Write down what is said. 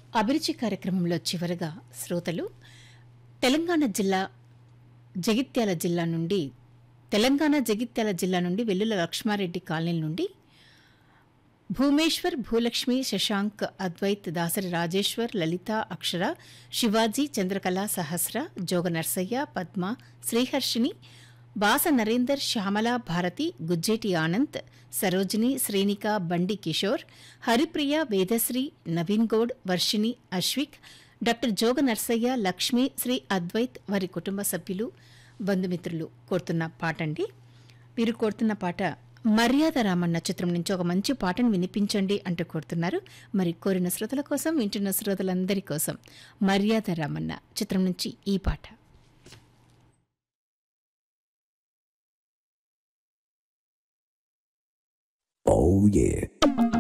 అభిరుచి కార్యక్రమంలో చివరగా శ్రోతలు తెలంగాణ జిల్లా జగిత్యాల జిల్లా నుండి తెలంగాణ జగిత్యాల జిల్లా నుండి వెల్లుల లక్ష్మారెడ్డి కాలనీ నుండి భూమేశ్వర్ భూలక్ష్మి శశాంక్ అద్వైత్ దాసరి రాజేశ్వర్ లలిత అక్షర శివాజీ చంద్రకళ సహస్ర జోగ నర్సయ్య పద్మ శ్రీహర్షిని బాస నరేందర్ శ్యామల భారతి గుజ్జేటి ఆనంద్ సరోజిని శ్రేణిక బండి కిషోర్ హరిప్రియ వేదశ్రీ నవీన్ గౌడ్ వర్షిణి అశ్విక్ డాక్టర్ జోగ నర్సయ్య లక్ష్మి శ్రీ అద్వైత్ వారి కుటుంబ సభ్యులు బంధుమిత్రులు కోరుతున్న పాట అండి వీరు కోరుతున్న పాట మర్యాద రామన్న చిత్రం నుంచి ఒక మంచి పాటను వినిపించండి అంటూ కోరుతున్నారు మరి కోరిన శ్రోతల కోసం వింటున్న శ్రోతలందరి కోసం మర్యాద రామన్న చిత్రం నుంచి ఈ పాట Oh yeah.